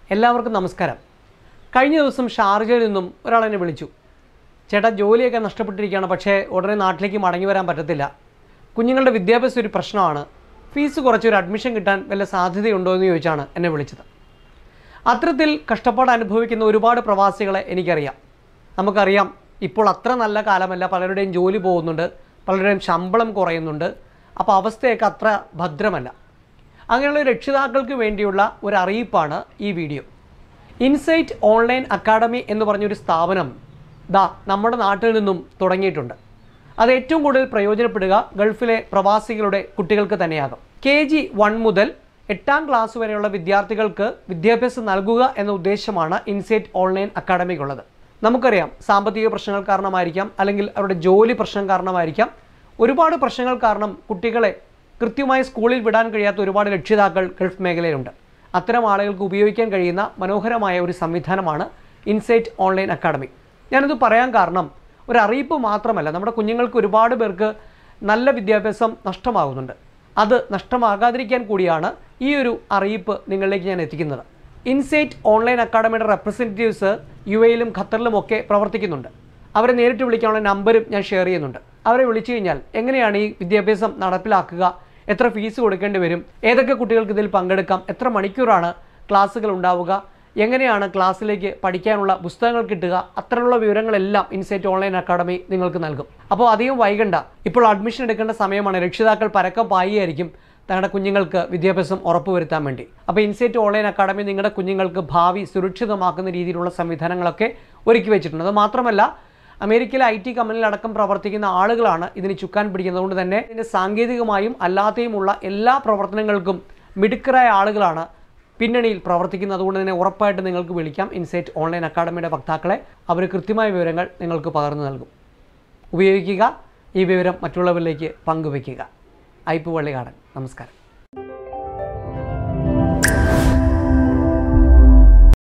എല്ലാവർക്കും നമസ്കാരം കഴിഞ്ഞ ദിവസം ഷാർജയിൽ നിന്നും ഒരാൾ എന്നെ വിളിച്ചു ചേട്ടാ ജോലിയൊക്കെ നഷ്ടപ്പെട്ടിരിക്കുകയാണ് പക്ഷേ ഉടനെ നാട്ടിലേക്ക് മടങ്ങി വരാൻ പറ്റത്തില്ല കുഞ്ഞുങ്ങളുടെ വിദ്യാഭ്യാസം ഒരു പ്രശ്നമാണ് ഫീസ് കുറച്ചൊരു അഡ്മിഷൻ കിട്ടാൻ വല്ല സാധ്യതയുണ്ടോ എന്ന് ചോദിച്ചാണ് എന്നെ വിളിച്ചത് അത്തരത്തിൽ കഷ്ടപ്പാട് അനുഭവിക്കുന്ന ഒരുപാട് പ്രവാസികളെ എനിക്കറിയാം നമുക്കറിയാം ഇപ്പോൾ അത്ര നല്ല കാലമല്ല പലരുടെയും ജോലി പോകുന്നുണ്ട് പലരുടെയും ശമ്പളം കുറയുന്നുണ്ട് അപ്പോൾ അവസ്ഥയൊക്കെ അത്ര ഭദ്രമല്ല അങ്ങനെയുള്ള രക്ഷിതാക്കൾക്ക് വേണ്ടിയുള്ള ഒരു അറിയിപ്പാണ് ഈ വീഡിയോ ഇൻസൈറ്റ് ഓൺലൈൻ അക്കാഡമി എന്ന് പറഞ്ഞൊരു സ്ഥാപനം ദാ നമ്മുടെ നാട്ടിൽ നിന്നും തുടങ്ങിയിട്ടുണ്ട് അത് ഏറ്റവും കൂടുതൽ പ്രയോജനപ്പെടുക ഗൾഫിലെ പ്രവാസികളുടെ കുട്ടികൾക്ക് തന്നെയാകും കെ ജി വൺ മുതൽ എട്ടാം ക്ലാസ് വരെയുള്ള വിദ്യാർത്ഥികൾക്ക് വിദ്യാഭ്യാസം നൽകുക എന്ന ഉദ്ദേശമാണ് ഇൻസൈറ്റ് ഓൺലൈൻ അക്കാഡമിക്കുള്ളത് നമുക്കറിയാം സാമ്പത്തിക പ്രശ്നങ്ങൾ കാരണമായിരിക്കാം അല്ലെങ്കിൽ അവരുടെ ജോലി പ്രശ്നം കാരണമായിരിക്കാം ഒരുപാട് പ്രശ്നങ്ങൾ കാരണം കുട്ടികളെ കൃത്യമായി സ്കൂളിൽ വിടാൻ കഴിയാത്ത ഒരുപാട് രക്ഷിതാക്കൾ ഗൾഫ് മേഖലയിലുണ്ട് അത്തരം ആളുകൾക്ക് ഉപയോഗിക്കാൻ കഴിയുന്ന മനോഹരമായ ഒരു സംവിധാനമാണ് ഇൻസൈറ്റ് ഓൺലൈൻ അക്കാഡമി ഞാനിത് പറയാൻ കാരണം ഒരു അറിയിപ്പ് മാത്രമല്ല നമ്മുടെ കുഞ്ഞുങ്ങൾക്ക് ഒരുപാട് പേർക്ക് നല്ല വിദ്യാഭ്യാസം നഷ്ടമാകുന്നുണ്ട് അത് നഷ്ടമാകാതിരിക്കാൻ കൂടിയാണ് ഈ ഒരു അറിയിപ്പ് നിങ്ങളിലേക്ക് ഞാൻ എത്തിക്കുന്നത് ഇൻസൈറ്റ് ഓൺലൈൻ അക്കാഡമിയുടെ റെപ്രസെൻറ്റേറ്റീവ്സ് യു എയിലും ഖത്തറിലും ഒക്കെ പ്രവർത്തിക്കുന്നുണ്ട് അവരെ നേരിട്ട് വിളിക്കാനുള്ള നമ്പരും ഞാൻ ഷെയർ ചെയ്യുന്നുണ്ട് അവരെ വിളിച്ചു കഴിഞ്ഞാൽ എങ്ങനെയാണ് ഈ വിദ്യാഭ്യാസം നടപ്പിലാക്കുക എത്ര ഫീസ് കൊടുക്കേണ്ടി വരും ഏതൊക്കെ കുട്ടികൾക്ക് ഇതിൽ പങ്കെടുക്കാം എത്ര മണിക്കൂറാണ് ക്ലാസ്സുകൾ ഉണ്ടാവുക എങ്ങനെയാണ് ക്ലാസ്സിലേക്ക് പഠിക്കാനുള്ള പുസ്തകങ്ങൾ കിട്ടുക അത്തരമുള്ള വിവരങ്ങളെല്ലാം ഇൻസൈറ്റ് ഓൺലൈൻ അക്കാഡമി നിങ്ങൾക്ക് നൽകും അപ്പോൾ അധികം വൈകണ്ട ഇപ്പോൾ അഡ്മിഷൻ എടുക്കേണ്ട സമയമാണ് രക്ഷിതാക്കൾ പരക്കം പായിയായിരിക്കും തങ്ങളുടെ കുഞ്ഞുങ്ങൾക്ക് വിദ്യാഭ്യാസം ഉറപ്പുവരുത്താൻ വേണ്ടി അപ്പോൾ ഇൻസൈറ്റ് ഓൺലൈൻ അക്കാഡമി നിങ്ങളുടെ കുഞ്ഞുങ്ങൾക്ക് ഭാവി സുരക്ഷിതമാക്കുന്ന രീതിയിലുള്ള സംവിധാനങ്ങളൊക്കെ ഒരുക്കി വെച്ചിട്ടുണ്ട് അത് മാത്രമല്ല അമേരിക്കയിലെ ഐ ടി കമ്പനിയിലടക്കം പ്രവർത്തിക്കുന്ന ആളുകളാണ് ഇതിന് ചുക്കാൻ പിടിക്കുന്നത് അതുകൊണ്ട് തന്നെ ഇതിൻ്റെ സാങ്കേതികമായും അല്ലാതെയുമുള്ള എല്ലാ പ്രവർത്തനങ്ങൾക്കും മിടുക്കരായ ആളുകളാണ് പിന്നണിയിൽ പ്രവർത്തിക്കുന്നത് അതുകൊണ്ട് തന്നെ ഉറപ്പായിട്ട് നിങ്ങൾക്ക് വിളിക്കാം ഇൻസൈറ്റ് ഓൺലൈൻ അക്കാഡമിയുടെ വക്താക്കളെ അവർ കൃത്യമായ വിവരങ്ങൾ നിങ്ങൾക്ക് പകർന്നു നൽകും ഉപയോഗിക്കുക ഈ വിവരം മറ്റുള്ളവരിലേക്ക് പങ്കുവയ്ക്കുക ഐപ്പ് വള്ളികാടൻ നമസ്കാരം